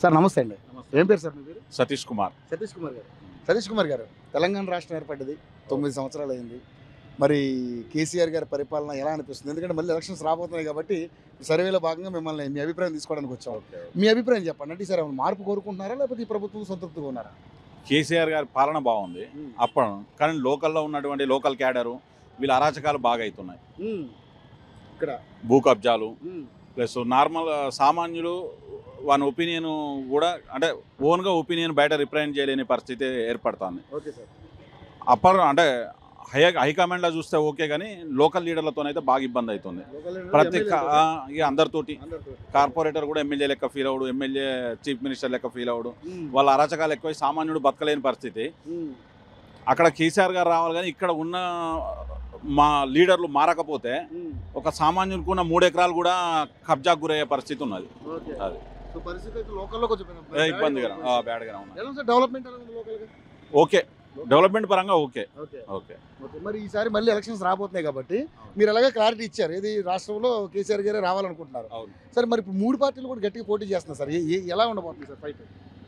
Sir నమస్తే అండి ఏం పేరు సార్ మీ పేరు సతీష్ కుమార్ సతీష్ కుమార్ గారు సతీష్ కుమార్ గారు తెలంగాణ రాష్ట్రం ఏర్పడ్డది తొమ్మిది సంవత్సరాలు అయింది మరి కేసీఆర్ గారి పరిపాలన ఎలా అనిపిస్తుంది ఎందుకంటే మళ్ళీ ఎలక్షన్స్ రాబోతున్నాయి కాబట్టి సర్వేలో భాగంగా మిమ్మల్ని మీ అభిప్రాయం తీసుకోవడానికి వచ్చాం మీ అభిప్రాయం చెప్పండి అంటే సార్ మార్పు కోరుకుంటున్నారా లేకపోతే ఈ ప్రభుత్వం సంతృప్తిగా ఉన్నారా కేసీఆర్ గారి పాలన బాగుంది అప్పుడు కానీ లోకల్లో ఉన్నటువంటి లోకల్ క్యాడరు వీళ్ళ అరాచకాలు బాగా అవుతున్నాయి ఇక్కడ భూ కబ్జాలు ప్లస్ నార్మల్ సామాన్యులు వాని ఒపీనియన్ కూడా అంటే ఓన్గా ఒపీనియన్ బయట రిప్రజెంట్ చేయలేని పరిస్థితి ఏర్పడుతుంది ఓకే సార్ అప్పర్ అంటే హై హైకమాండ్లో చూస్తే ఓకే కానీ లోకల్ లీడర్లతోనైతే బాగా ఇబ్బంది అవుతుంది ప్రతి కా- ఆ, ఇక అందరితోటి కార్పొరేటర్ కూడా ఎమ్మెల్యే లెక్క ఫీల్ అవడు ఎమ్మెల్యే చీఫ్ మినిస్టర్ లెక్క ఫీల్ అవడు వాళ్ళ అరాచకాలు ఎక్కువ సామాన్యుడు బతకలేని పరిస్థితి అక్కడ కేసీఆర్ గారు రావాలి కానీ ఇక్కడ ఉన్న మా లీడర్లు మారకపోతే ఒక సామాన్యునికి ఉన్న మూడు ఎకరాలు కూడా కబ్జాకు గురయ్యే పరిస్థితి ఉన్నది ఓకే అది. సో పరిస్థితి అయితే లోకల్లో కొంచెం ఏ ఇబ్బందిగా ఆ, బ్యాడ్గా ఉన్నది ఎలా ఉంది సార్ డెవలప్మెంట్ ఎలా ఉంది లోకల్గా ఓకే డెవలప్మెంట్ పరంగా ఓకే ఓకే ఓకే ఓకే మరి ఈసారి మళ్ళీ ఎలక్షన్స్ రాబోతున్నాయి కాబట్టి మీరు ఎలాగ క్లారిటీ ఇచ్చారు ఇది రాష్ట్రంలో కేసీఆర్ గారే రావాలనుకుంటున్నారు అవును. సరే మరి ఇప్పుడు మూడు పార్టీలు కూడా గట్టిగా పోటీ చేస్తున్నారు సార్ ఏ- ఏ- ఎలా ఉండబోతుంది సార్ ఫైట్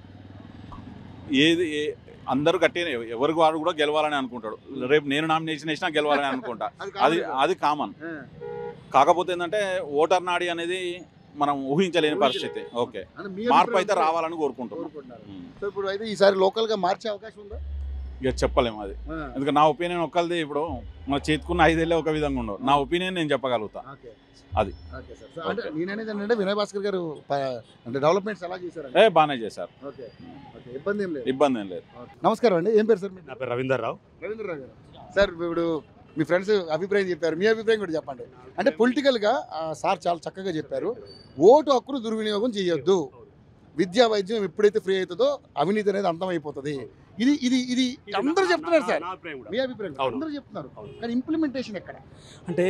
ఏది ఏ- అందరూ గట్టి ఎవరికి వాడు కూడా గెలవాలని అనుకుంటాడు రేపు నేను నామినేషన్ వేసినా గెలవాలని అనుకుంటా అది అది కామన్ కాకపోతే ఏంటంటే ఓటర్ నాడి అనేది మనం ఊహించలేని పరిస్థితి ఓకే మార్పు అయితే రావాలని కోరుకుంటున్నాం కోరుకుంటున్నారు ఉమ్. సో ఇప్పుడు అయితే ఈసారి లోకల్ గా మార్చే అవకాశం ఉందా ఇక చెప్పలేము అది ఎందుకంటే నా ఒపీనియన్ ఒక్కరిది ఇప్పుడు మన చేతుకున్న ఐదేళ్ళే ఒక విధంగా ఉండవు నా ఒపీనియన్ నేను చెప్పగలుగుతా ఓకే అది. ఓకే సార్ సో అంటే నేననేది ఏంటంటే వినయ్ భాస్కర్ గారు ప- అంటే డెవలప్మెంట్స్ ఎలా చేశారు ఏ బాగానే చేశారు ఓకే ఓకే ఇబ్బంది ఏం లేదు ఇబ్బంది ఏం లేదు ఓకే. నమస్కారం అండి ఏం పేరు సార్ మీ నా పేరు రవీందర్ రావు రవీంద్రరావు గారు సార్ ఇప్పుడు మీ ఫ్రెండ్స్ అభిప్రాయం చెప్పారు మీ అభిప్రాయం కూడా చెప్పండి అంటే పొలిటికల్గా సార్ చాలా చక్కగా చెప్పారు ఓటు హక్కును దుర్వినియోగం చేయొద్దు విద్యా వైద్యం ఎప్పుడైతే ఫ్రీ అవుతుందో అవినీతి అనేది అంతమైపోతుంది ఇది ఇది ఇది అందరూ చెప్తున్నారు సార్ నా అభిప్రాయం కూడా. మీ అభిప్రాయం అవును. అందరూ చెప్తున్నారు అవును. కానీ ఇంప్లిమెంటేషన్ ఎక్కడ అంటే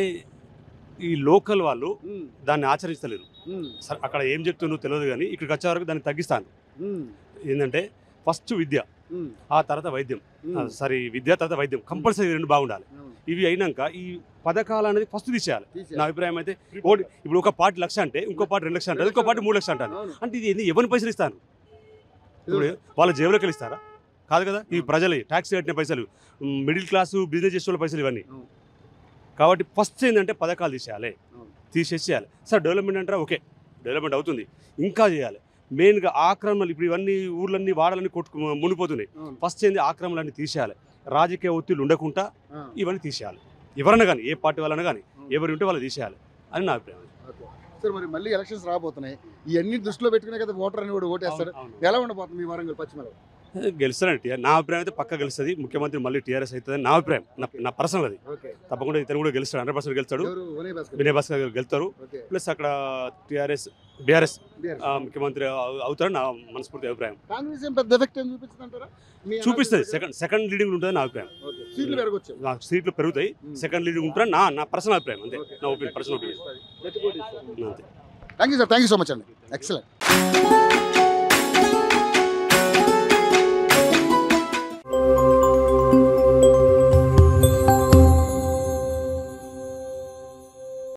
ఈ లోకల్ వాళ్ళు దాన్ని ఆచరిస్తలేరు సరే అక్కడ ఏం చెప్తుందో తెలియదు కానీ ఇక్కడికి వచ్చే వరకు దాన్ని తగ్గిస్తాను ఏంటంటే ఫస్ట్ విద్య ఆ తర్వాత వైద్యం ఆ, సారీ విద్య తర్వాత వైద్యం కంపల్సరీ రెండు బాగుండాలి ఇవి అయినాక ఈ పథకాలు అనేది ఫస్ట్ తీసేయాలి నా అభిప్రాయం అయితే ఓడి ఇప్పుడు ఒక పార్టీ లక్ష అంటే ఇంకో పార్టీ రెండు లక్షలు అంటారు ఇంకో పార్టీ మూడు లక్షలు అంటారు అంటే ఇది ఏంది ఎవరిని పైసలు ఇస్తాను ఇప్పుడు వాళ్ళ జేబులోకి వెళ్ళి ఇస్తారా కాదు కదా ఈ ప్రజలు ట్యాక్స్ కట్టిన పైసలు మ్, మిడిల్ క్లాసు బిజినెస్ చేసే వాళ్ళ పైసలు ఇవన్నీ అవును. కాబట్టి ఫస్ట్ ఏంటంటే పథకాలు తీసేయాలి అవును. తీసేసి చేయాలి సార్ డెవలప్మెంట్ అంటారా ఓకే డెవలప్మెంట్ అవుతుంది ఇంకా చేయాలి మెయిన్గా ఆక్రమణలు ఇప్పుడు ఇవన్నీ ఊర్లన్నీ వాడలన్నీ కొట్టు మునిపోతున్నాయి అవును. ఫస్ట్ ఏంది ఆక్రమణలన్నీ తీసేయాలి రాజకీయ ఒత్తిళ్ళు ఉండకుండా ఇవన్నీ తీసేయాలి ఎవరన్నా కానీ ఏ పార్టీ వాళ్ళైనా కానీ ఎవరు ఉంటే వాళ్ళు తీసేయాలి అని నా అభిప్రాయం సార్ మరి మళ్ళీ ఎలక్షన్స్ రాబోతున్నాయి ఇవన్నీ దృష్టిలో పెట్టుకునే కదా ఓటర్ అని కూడా ఓటేస్తారు అవును, అవును. ఎలా ఉండబోతుంది మీ వరంగల్ పశ్చిమలో గెలుస్తారండి టీఆర్ నా అభిప్రాయం అయితే పక్క గెలుస్తుంది ముఖ్యమంత్రి మళ్ళీ టీఆర్ఎస్ అవుతుంది నా అభిప్రాయం నా నా పర్సనల్ అది ఓకే తప్పకుండా ఇతను కూడా గెలుస్తాడు హండ్రెడ్ పర్సెంట్ గెలుస్తాడు ఎవరు వినయ్ భాస్కర్ వినయ్ భాస్కర్ గారు గెలుస్తారు ఓకే ప్లస్ అక్కడ టీఆర్ఎస్ బీఆర్ఎస్ BRS. ముఖ్యమంత్రి అవు- అవుతారని నా మనస్ఫూర్తి అభిప్రాయం కాంగ్రెస్ ఏం పెద్ద ఎఫెక్ట్ ఏం చూపిస్తుంది అంటారా మీ చూపిస్తుంది అనాలిసిస్ సెకండ్ సెకండ్ లీడింగ్ ఉంటుంది నా అభిప్రాయం ఓకే. సీట్లు పెరగొచ్చు నా సీట్లు పెరుగుతాయి సెకండ్ లీడింగ్ ఉంటారని నా నా పర్సనల్ అభిప్రాయం అంతే నా ఒపీనియన్ పర్సనల్ ఒపీనియన్ అంతే thank you sir thank you so much అండి ఎక్సలెంట్